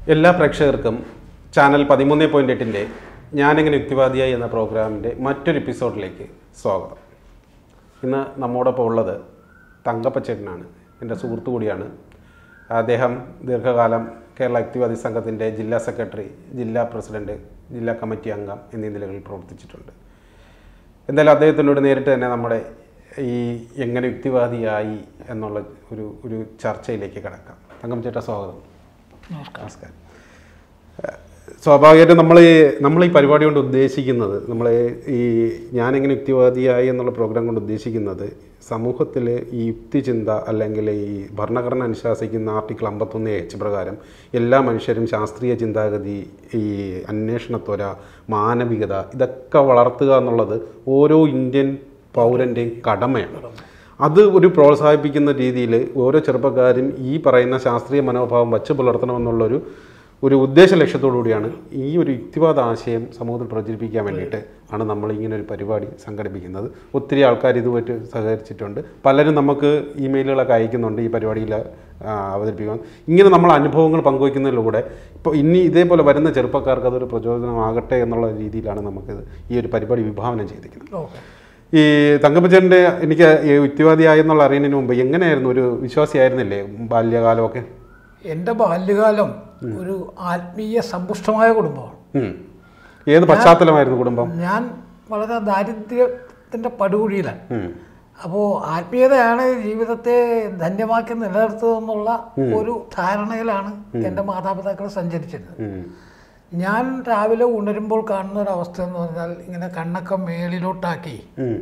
എല്ലാ പ്രേക്ഷകർക്കും ചാനൽ പതിമൂന്ന് പോയിന്റ് എട്ടിൻ്റെ ഞാനെങ്ങനെ യുക്തിവാദിയായി എന്ന പ്രോഗ്രാമിൻ്റെ മറ്റൊരു എപ്പിസോഡിലേക്ക് സ്വാഗതം ഇന്ന് നമ്മോടൊപ്പം ഉള്ളത് തങ്കപ്പച്ചേട്ടനാണ് എൻ്റെ സുഹൃത്തു കൂടിയാണ് അദ്ദേഹം ദീർഘകാലം കേരള യുക്തിവാദി സംഘത്തിൻ്റെ ജില്ലാ സെക്രട്ടറി ജില്ലാ പ്രസിഡന്റ് ജില്ലാ കമ്മിറ്റി അംഗം എന്നീ നിലകളിൽ പ്രവർത്തിച്ചിട്ടുണ്ട് എന്തായാലും അദ്ദേഹത്തിനോട് നേരിട്ട് തന്നെ നമ്മുടെ ഈ എങ്ങനെ യുക്തിവാദിയായി എന്നുള്ള ഒരു ഒരു ചർച്ചയിലേക്ക് കിടക്കാം തങ്കം ചേട്ടാ സ്വാഗതം നമസ്കാരം ഏഹ് സ്വാഭാവികമായിട്ടും നമ്മൾ ഈ നമ്മൾ ഈ പരിപാടി കൊണ്ട് ഉദ്ദേശിക്കുന്നത് നമ്മൾ ഈ ഞാനെങ്ങനെ യുക്തിവാദിയായി എന്നുള്ള പ്രോഗ്രാം കൊണ്ട് ഉദ്ദേശിക്കുന്നത് സമൂഹത്തിൽ ഈ യുക്തിചിന്ത അല്ലെങ്കിൽ ഈ ഭരണഘടന അനുശാസിക്കുന്ന ആർട്ടിക്കിൾ അമ്പത്തൊന്ന് എച്ച് പ്രകാരം എല്ലാ മനുഷ്യരും ശാസ്ത്രീയ ചിന്താഗതി ഈ അന്വേഷണത്വര മാനവികത ഇതൊക്കെ വളർത്തുക എന്നുള്ളത് ഓരോ ഇന്ത്യൻ പൗരൻ്റെയും കടമയാണ് അത് ഒരു പ്രോത്സാഹിപ്പിക്കുന്ന രീതിയിൽ ഓരോ ചെറുപ്പക്കാരും ഈ പറയുന്ന ശാസ്ത്രീയ മനോഭാവം വച്ച് പുലർത്തണമെന്നുള്ളൊരു ഒരു ഉദ്ദേശ ലക്ഷ്യത്തോടു കൂടിയാണ് ഈ ഒരു യുക്തിവാദ ആശയം സമൂഹത്തിൽ പ്രചരിപ്പിക്കാൻ വേണ്ടിയിട്ട് ആണ് നമ്മൾ ഇങ്ങനെ ഒരു പരിപാടി സംഘടിപ്പിക്കുന്നത് ഒത്തിരി ആൾക്കാർ ഇതുമായിട്ട് സഹകരിച്ചിട്ടുണ്ട് പലരും നമുക്ക് ഇമെയിലുകളൊക്കെ അയക്കുന്നുണ്ട് ഈ പരിപാടിയിൽ ആ, അവതരിപ്പിക്കാൻ ഇങ്ങനെ നമ്മൾ അനുഭവങ്ങൾ പങ്കുവയ്ക്കുന്നതിലൂടെ ഇപ്പോൾ ഇനി ഇതേപോലെ വരുന്ന ചെറുപ്പക്കാർക്ക് അതൊരു പ്രചോദനമാകട്ടെ എന്നുള്ള രീതിയിലാണ് നമുക്കിത് ഈ ഒരു പരിപാടി വിഭാവനം ചെയ്തിരിക്കുന്നത് ഓക്കെ ഈ തങ്കപ്പച്ചൻ്റെ എനിക്ക് ഈ യുക്തിവാദിയായെന്നുള്ള അറിയുന്നതിന് മുമ്പ് എങ്ങനെയായിരുന്നു ഒരു വിശ്വാസിയായിരുന്നില്ലേ ബാല്യകാലമൊക്കെ എൻ്റെ ബാല്യകാലം ഒരു ആത്മീയ സമ്പുഷ്ടമായ കുടുംബമാണ് ഉം. ഏത് പശ്ചാത്തലമായിരുന്നു കുടുംബം ഞാൻ വളരെ ദാരിദ്ര്യത്തിൻ്റെ പടുകുഴിയിലാണ് ഉം. അപ്പോൾ ആത്മീയതയാണ് ജീവിതത്തെ ധന്യമാക്കി നിലനിർത്തുന്നതെന്നുള്ള ഒരു ധാരണയിലാണ് എൻ്റെ മാതാപിതാക്കൾ സഞ്ചരിച്ചിരുന്നത് ഉം. ഞാൻ രാവിലെ ഉണരുമ്പോൾ കാണുന്ന ഒരു അവസ്ഥ എന്ന് പറഞ്ഞാൽ ഇങ്ങനെ കണ്ണൊക്കെ മേളിലോട്ടാക്കി ഉം.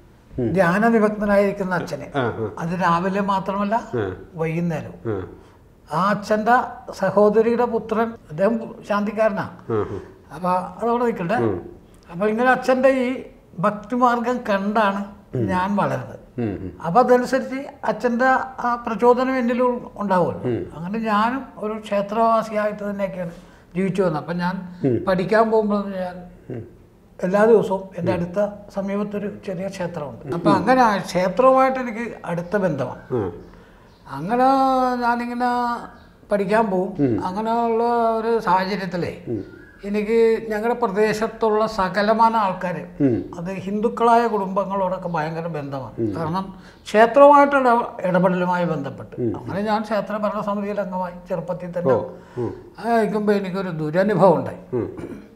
ധ്യാന നിമഗ്നനായിരിക്കുന്ന അച്ഛനെ ആ ആ അത് രാവിലെ മാത്രമല്ല ആ. വൈകുന്നേരവും ആ. ആ അച്ഛൻ്റെ സഹോദരിയുടെ പുത്രൻ അദ്ദേഹം ശാന്തിക്കാരനാ ആ. ആ. അപ്പൊ അതവിടെ നിൽക്കട്ടെ അപ്പൊ ഇങ്ങനെ അച്ഛൻ്റെ ഈ ഭക്തിമാർഗം കണ്ടാണ് ഞാൻ വളരുന്നത് ഉം. ഉം. അപ്പൊ അതനുസരിച്ച് അച്ഛൻ്റെ ആ പ്രചോദനം എന്നിലും ഉണ്ടാവുമല്ലോ അങ്ങനെ ഞാനും ഒരു ക്ഷേത്രവാസിയായിട്ട് തന്നെയൊക്കെയാണ് ജീവിച്ചു വന്നത് അപ്പം ഞാൻ പഠിക്കാൻ പോകുമ്പോൾ ഞാൻ എല്ലാ ദിവസവും എൻ്റെ അടുത്ത സമീപത്തൊരു ചെറിയ ക്ഷേത്രമുണ്ട് അപ്പം അങ്ങനെ ആ ക്ഷേത്രവുമായിട്ട് എനിക്ക് അടുത്ത ബന്ധമാണ് ആ. അങ്ങനെ ഞാനിങ്ങനെ പഠിക്കാൻ പോവും അങ്ങനെയുള്ള ഒരു സാഹചര്യത്തിലേ എനിക്ക് ഞങ്ങളുടെ പ്രദേശത്തുള്ള സകലമാന ആൾക്കാർ ഉം. അത് ഹിന്ദുക്കളായ കുടുംബങ്ങളോടൊക്കെ ഭയങ്കര ബന്ധമാണ് കാരണം ക്ഷേത്രവുമായിട്ടുള്ള ഇടപെടലുമായി ബന്ധപ്പെട്ട് അങ്ങനെ ഞാൻ ക്ഷേത്ര ഭരണസമിതിയിൽ അംഗമായി ചെറുപ്പത്തിൽ തന്നെ ആയിരിക്കുമ്പോൾ എനിക്കൊരു ദുരനുഭവം ഉണ്ടായി ഉം.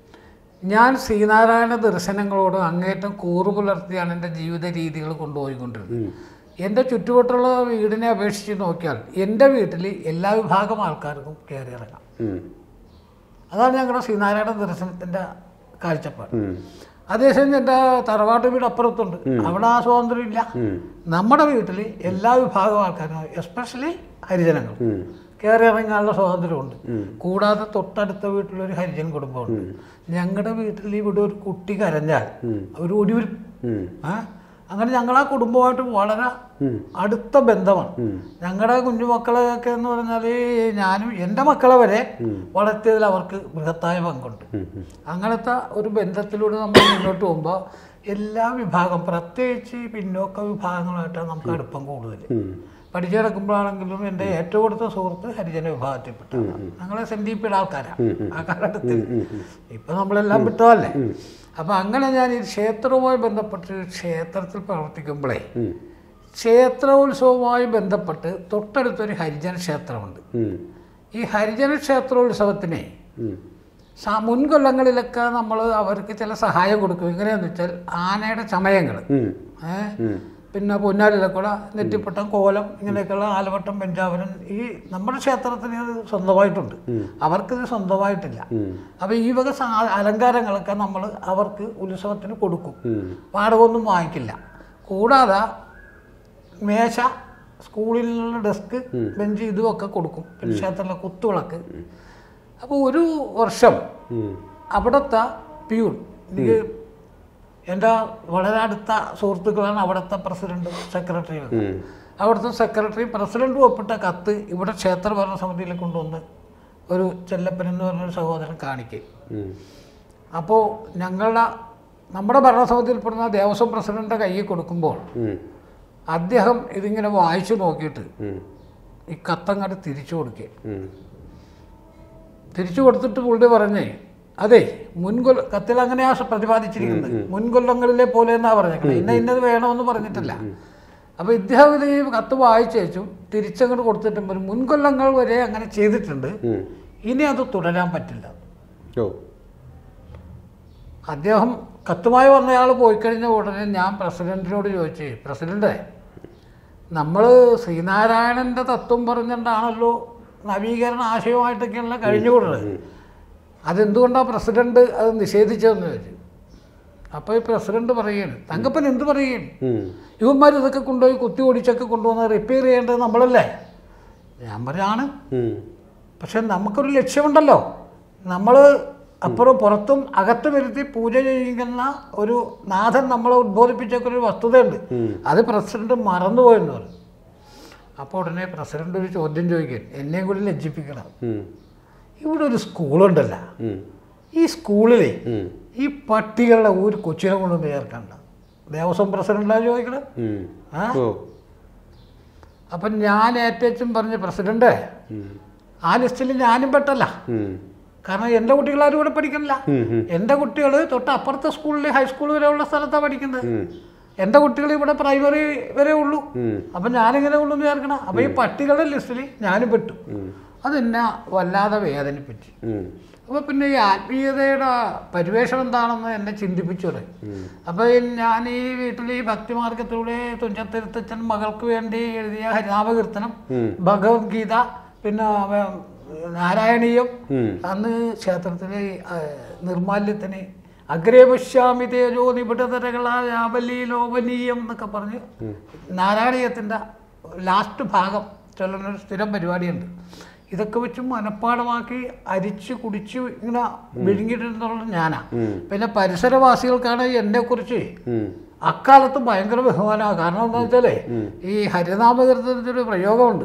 ഞാൻ ശ്രീനാരായണ ദർശനങ്ങളോട് അങ്ങേറ്റം കൂറു പുലർത്തിയാണ് എൻ്റെ ജീവിത രീതികൾ കൊണ്ടുപോയിക്കൊണ്ടിരുന്നത് എൻ്റെ ചുറ്റുവട്ടുള്ള വീടിനെ അപേക്ഷിച്ച് നോക്കിയാൽ എൻ്റെ വീട്ടിൽ എല്ലാ വിഭാഗം ആൾക്കാർക്കും കയറി ഇറങ്ങാം ഉം. അതാണ് ഞങ്ങളുടെ ശ്രീനാരായണ ദർശനത്തിൻ്റെ കാഴ്ചപ്പാട് ഉം. അതേസമയം എൻ്റെ തറവാട്ട് വീട് അപ്പുറത്തുണ്ട് അവിടെ ആ സ്വാതന്ത്ര്യം ഇല്ല ഉം. നമ്മുടെ വീട്ടിൽ എല്ലാ വിഭാഗം ആൾക്കാരും എസ്പെഷ്യലി ഹരിജനങ്ങൾ ഉം. കയറി ഇറങ്ങാനുള്ള സ്വാതന്ത്ര്യമുണ്ട് കൂടാതെ തൊട്ടടുത്ത വീട്ടിലൊരു ഹരിജൻ കുടുംബമുണ്ട് ഞങ്ങളുടെ വീട്ടിൽ ഇവിടെ ഒരു കുട്ടി കരഞ്ഞാൽ അവർ ഓടി വരും ഉം. ആ? അങ്ങനെ ഞങ്ങൾ ആ കുടുംബമായിട്ട് വളരെ അടുത്ത ബന്ധമാണ് ഞങ്ങളുടെ കുഞ്ഞുമക്കളെയൊക്കെ എന്ന് പറഞ്ഞാൽ ഞാനും എൻ്റെ മക്കളെ വരെ വളർത്തിയതിൽ അവർക്ക് ബൃഹത്തായ പങ്കുണ്ട് അങ്ങനത്തെ ഒരു ബന്ധത്തിലൂടെ നമ്മൾ മുന്നോട്ട് പോകുമ്പോൾ എല്ലാ വിഭാഗം പ്രത്യേകിച്ച് ഈ പിന്നോക്ക വിഭാഗങ്ങളുമായിട്ടാണ് നമുക്ക് അടുപ്പം കൂടുതൽ പഠിച്ചു കിടക്കുമ്പോഴാണെങ്കിലും എൻ്റെ ഏറ്റവും അടുത്ത സുഹൃത്ത് ഹരിജന വിഭാഗത്തിൽപ്പെട്ടതാണ് ഞങ്ങളെ സെൻ ഡി പിയുടെ ആൾക്കാരാണ് ആ കാലഘട്ടത്തിൽ ഇപ്പം നമ്മളെല്ലാം വിട്ടതല്ലേ അപ്പം അങ്ങനെ ഞാൻ ഈ ക്ഷേത്രവുമായി ബന്ധപ്പെട്ട് ക്ഷേത്രത്തിൽ പ്രവർത്തിക്കുമ്പോഴേ ഉം. ക്ഷേത്രോത്സവവുമായി ബന്ധപ്പെട്ട് തൊട്ടടുത്തൊരു ഹരിജന ക്ഷേത്രമുണ്ട് ഉം. ഈ ഹരിജന ക്ഷേത്രോത്സവത്തിനെ ഉം. സ- മുൻകൊല്ലങ്ങളിലൊക്കെ നമ്മൾ അവർക്ക് ചില സഹായം കൊടുക്കും എങ്ങനെയാന്ന് വെച്ചാൽ ആനയുടെ ചമയങ്ങൾ ഉം. ഏഹ് പിന്നെ പൊന്നാലിലക്കുട നെറ്റിപ്പട്ടം കോലം ഇങ്ങനെയൊക്കെയുള്ള ആലവട്ടം പെഞ്ചാവരൻ ഈ നമ്മുടെ ക്ഷേത്രത്തിന് ഇത് സ്വന്തമായിട്ടുണ്ട് അവർക്കിത് സ്വന്തമായിട്ടില്ല അപ്പോൾ ഈ വക സാ- അലങ്കാരങ്ങളൊക്കെ നമ്മൾ അവർക്ക് ഉത്സവത്തിന് കൊടുക്കും ഉം. വാടകയൊന്നും വാങ്ങിക്കില്ല കൂടാതെ മേശ സ്കൂളിൽ നിന്നുള്ള ഡെസ്ക് ബെഞ്ച് ഇതുമൊക്കെ കൊടുക്കും പിന്നെ ക്ഷേത്രത്തിലെ കുത്തുവിളക്ക് അപ്പോൾ ഒരു വർഷം ഉം. അവിടുത്തെ പ്യൂൺ എനിക്ക് എൻ്റെ വളരെ അടുത്ത സുഹൃത്തുക്കളാണ് അവിടുത്തെ പ്രസിഡന്റ് സെക്രട്ടറി ഉം. അവിടുത്തെ സെക്രട്ടറി പ്രസിഡന്റ് ഒപ്പിട്ട കത്ത് ഇവിടെ ക്ഷേത്ര ഭരണസമിതിയിൽ കൊണ്ടുവന്ന് ഒരു ചെല്ലപ്പൻ എന്ന് പറഞ്ഞൊരു സഹോദരൻ കാണിക്കും ഉം. അപ്പോൾ ഞങ്ങളുടെ നമ്മുടെ ഭരണസമിതിയിൽപ്പെടുന്ന ദേവസ്വം പ്രസിഡന്റിൻ്റെ കയ്യിൽ കൊടുക്കുമ്പോൾ ഉം. അദ്ദേഹം ഇതിങ്ങനെ വായിച്ചു നോക്കിയിട്ട് ഉം. ഈ കത്തങ്ങോട്ട് തിരിച്ചു കൊടുക്കുക ഉം. തിരിച്ചു കൊടുത്തിട്ട് പുള്ളി പറഞ്ഞേ അതെ മുൻകൊല്ല കത്തിൽ അങ്ങനെയാ പ്രതിപാദിച്ചിരിക്കുന്നത് മുൻകൊല്ലങ്ങളിലെ പോലെ എന്നാ പറഞ്ഞേക്കുന്നത് ഇന്ന ഇന്നത് വേണമെന്ന് പറഞ്ഞിട്ടില്ല അപ്പോൾ ഇദ്ദേഹം ഇത് ഈ കത്ത് വായിച്ചേച്ചും തിരിച്ചങ്ങോട്ട് കൊടുത്തിട്ടും ഒരു മുൻകൊല്ലങ്ങൾ വരെ അങ്ങനെ ചെയ്തിട്ടുണ്ട് ഉം. ഇനി അത് തുടരാൻ പറ്റില്ല ഓ അദ്ദേഹം കത്തുമായി വന്നയാൾ പോയി കഴിഞ്ഞ ഉടനെ ഞാൻ പ്രസിഡന്റിനോട് ചോദിച്ചു പ്രസിഡന്റ് നമ്മൾ ശ്രീനാരായണന്റെ തത്വം പറഞ്ഞിട്ടാണല്ലോ നവീകരണ ആശയമായിട്ടൊക്കെയുള്ള കഴിഞ്ഞുകൂടുന്നത് അതെന്തുകൊണ്ടാണ് പ്രസിഡന്റ് അത് നിഷേധിച്ചതെന്ന് ചോദിച്ചു അപ്പോൾ ഈ പ്രസിഡന്റ് പറയുകയാണ് തങ്കപ്പൻ എന്ത് പറയുകയാണ് ഉം. ഇവന്മാർ ഇതൊക്കെ കൊണ്ടുപോയി കുത്തി ഓടിച്ചൊക്കെ കൊണ്ടുവന്ന് റിപ്പയർ ചെയ്യേണ്ടത് നമ്മളല്ലേ ഞാൻ പറയാണ് ഉം. പക്ഷെ നമുക്കൊരു ലക്ഷ്യമുണ്ടല്ലോ നമ്മൾ അപ്പുറം പുറത്തും അകത്തും ഇരുത്തി പൂജ ചെയ്യുന്ന ഒരു നാഥൻ നമ്മളെ ഉദ്ബോധിപ്പിച്ചൊക്കെ ഒരു വസ്തുതയുണ്ട് അത് പ്രസിഡന്റ് മറന്നുപോയെന്ന് പറഞ്ഞു അപ്പോൾ ഉടനെ പ്രസിഡന്റ് ഒരു ചോദ്യം ചോദിക്കും എന്നെയും കൂടി ലജ്ജിപ്പിക്കണം ഉം. ഇവിടെ ഒരു സ്കൂളുണ്ടല്ല ഉം. ഈ സ്കൂളിലെ ഉം. ഈ പട്ടികളുടെ ഒരു കൊച്ചിനെ കൊണ്ടൊന്ന് ചേർക്കണ്ട ദേവസ്വം പ്രസിഡന്റാണ് ചോദിക്കണത് ഉം. ആ ഓ അപ്പം ഞാൻ ഏറ്റവും പറഞ്ഞ പ്രസിഡന്റ് ഉം. ആ ലിസ്റ്റിൽ ഞാനും പെട്ടല്ല ഉം. കാരണം എൻ്റെ കുട്ടികളാരും ഇവിടെ പഠിക്കണില്ല ഉം. ഉം. എൻ്റെ കുട്ടികൾ തൊട്ട് അപ്പുറത്തെ സ്കൂളിൽ ഹൈസ്കൂൾ വരെ ഉള്ള സ്ഥലത്താണ് പഠിക്കുന്നത് ഉം. എൻ്റെ കുട്ടികൾ ഇവിടെ പ്രൈമറി വരെ ഉള്ളൂ ഉം. അപ്പം ഞാനിങ്ങനെ കൊണ്ടുവന്ന് ചേർക്കണം അപ്പം ഈ പട്ടികളുടെ ലിസ്റ്റിൽ ഞാനും പെട്ടു ഉം. അതെന്നെ വല്ലാതെ വേദനിപ്പിച്ചു ഉം. അപ്പോൾ പിന്നെ ഈ ആത്മീയതയുടെ പരിവേഷം എന്താണെന്ന് എന്നെ ചിന്തിപ്പിച്ചത് അപ്പോൾ ഞാൻ ഈ വീട്ടിൽ ഈ ഭക്തിമാർഗത്തിലൂടെ തുഞ്ചത്തിരുത്തച്ഛൻ മകൾക്ക് വേണ്ടി എഴുതിയ ഹരിനാമകീർത്തനം ഭഗവത്ഗീത പിന്നെ വേ- നാരായണീയം ഉം. അന്ന് ക്ഷേത്രത്തിലെ ആ, നിർമാല്യത്തിന് അഗ്രേ പശ്യാമി തേജോ നിബിഡതരകളാവലി ലോപനീയം എന്നൊക്കെ പറഞ്ഞ് നാരായണീയത്തിൻ്റെ ലാസ്റ്റ് ഭാഗം ചൊല്ലുന്ന ഒരു സ്ഥിരം പരിപാടിയുണ്ട് ഇതൊക്കെ വെച്ച് മനഃപ്പാടമാക്കി അരിച്ച് കുടിച്ച് ഇങ്ങനെ വിഴുങ്ങിയിട്ടുള്ളത് ഞാനാ പിന്നെ പരിസരവാസികൾക്കാണ് എന്നെക്കുറിച്ച് ഉം. അക്കാലത്ത് ഭയങ്കര ബഹുമാനമാണ് കാരണം എന്താ വെച്ചാലേ ഈ ഹരിനാമകീർത്തനത്തിൻ്റെ പ്രയോഗമുണ്ട്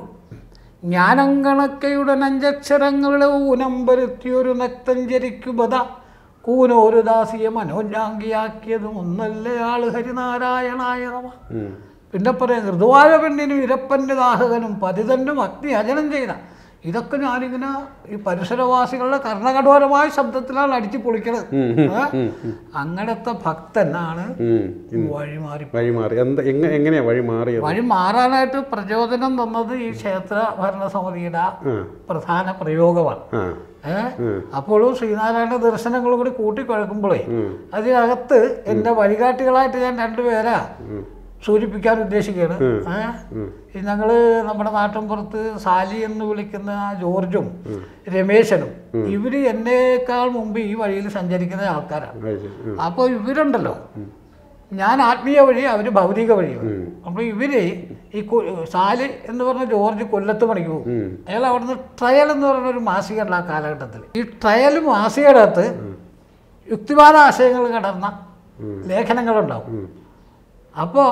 ജ്ഞാനങ്കണക്കയുടെ അഞ്ചക്ഷരങ്ങളുടെ ഊനം വരുത്തിയൊരു നക്തഞ്ചരിക്കുബത കൂനോരു ദാസിയെ മനോജാങ്കിയാക്കിയതും ഒന്നല്ലയാള് ഹരിനാരായണായ നമ ഉം. പിന്നെ പറയാം ഋതുവായ പെണ്ണിനും ഇരപ്പൻ്റെ ദാഹകനും പതിതനും അഗ്നി അജനം ചെയ്ത ഇതൊക്കെ ഞാനിങ്ങനെ ഈ പരിസരവാസികളുടെ കർണകഠോരമായ ശബ്ദത്തിലാണ് അടിച്ചു പൊളിക്കണത് ഏ? അങ്ങനത്തെ ഭക്തനാണ് ഉം. വഴിമാറി വഴി മാറി എന്താ എങ്ങ എങ്ങനെയാ വഴി മാറിയത് വഴി മാറാനായിട്ട് പ്രചോദനം തന്നത് ഈ ക്ഷേത്ര ഭരണസമിതിയുടെ ആ പ്രധാന പ്രയോഗമാണ് ആ ഏഹ് അപ്പോഴും ശ്രീനാരായണ ദർശനങ്ങളും കൂടി കൂട്ടിക്കുഴക്കുമ്പോഴേ അതിനകത്ത് എൻ്റെ വഴികാട്ടികളായിട്ട് ഞാൻ രണ്ടുപേരാ സൂചിപ്പിക്കാൻ ഉദ്ദേശിക്കുകയാണ് ഏഹ് ഈ ഞങ്ങള് നമ്മുടെ നാട്ടിൻപുറത്ത് സാലി എന്ന് വിളിക്കുന്ന ആ ജോർജും രമേശനും ഇവര് എന്നേക്കാൾ മുമ്പ് ഈ വഴിയിൽ സഞ്ചരിക്കുന്ന ആൾക്കാരാണ് അത് ശരി. ഉം. അപ്പോൾ ഇവരുണ്ടല്ലോ ഞാൻ ആത്മീയ വഴി അവർ ഭൗതിക വഴിയാണ് അപ്പോൾ ഇവര് ഈ കൊ- സാല് എന്ന് പറഞ്ഞ ജോർജ് കൊല്ലത്ത് പണിക്ക് പോകും ഉം. അയാൾ അവിടുന്ന് ട്രയൽ എന്ന് പറയുന്ന ഒരു മാസിക ഉണ്ട് ആ കാലഘട്ടത്തിൽ ഈ ട്രയൽ മാസികയുടെ അകത്ത് യുക്തിവാദ ആശയങ്ങൾ കടന്ന ലേഖനങ്ങളുണ്ടാവും അപ്പോൾ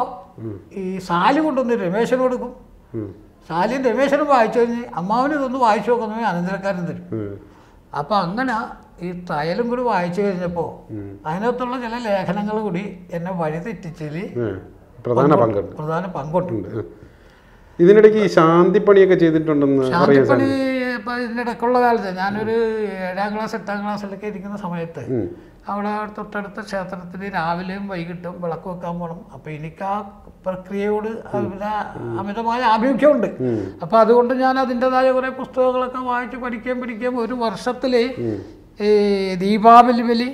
ഈ സാല് കൊണ്ടൊന്ന് രമേശന് കൊടുക്കും ഉം. സാലിയും രമേശനും വായിച്ചു കഴിഞ്ഞ് അമ്മാവന് ഇതൊന്ന് വായിച്ചു നോക്കുന്നത് അനന്തരക്കാരൻ തരും ഉം. അപ്പോൾ അങ്ങനെ ഈ ട്രയലും കൂടി വായിച്ചു കഴിഞ്ഞപ്പോൾ അതിനകത്തുള്ള ചില ലേഖനങ്ങൾ കൂടി എന്നെ വഴി തെറ്റിച്ചതിൽ ഉം. പ്രധാന പങ്കുണ്ട് പ്രധാന പങ്കുണ്ട് ഉം. ഇതിനിടയ്ക്ക് ഈ ശാന്തിപ്പണിയൊക്കെ ചെയ്തിട്ടുണ്ടെന്ന് അറിയാൻ ശാന്തിപ്പണി ഇപ്പം ഇതിനിടയ്ക്കുള്ള കാലത്ത് ഞാനൊരു ഏഴാം ക്ലാസ് എട്ടാം ക്ലാസ്സിലൊക്കെ ഇരിക്കുന്ന സമയത്ത് ഉം. അവിടെ തൊട്ടടുത്ത ക്ഷേത്രത്തിൽ രാവിലെയും വൈകിട്ടും വിളക്ക് വെക്കാൻ പോകണം അപ്പം എനിക്ക് ആ പ്രക്രിയയോട് അതിന് അമിതമായ ആഭിമുഖ്യമുണ്ട് അപ്പം അതുകൊണ്ട് ഞാൻ അതിൻ്റെതായ കുറേ പുസ്തകങ്ങളൊക്കെ വായിച്ച് പഠിക്കുകയും പഠിക്കുകയും ഒരു വർഷത്തിൽ ഈ ദീപാവലി ബലി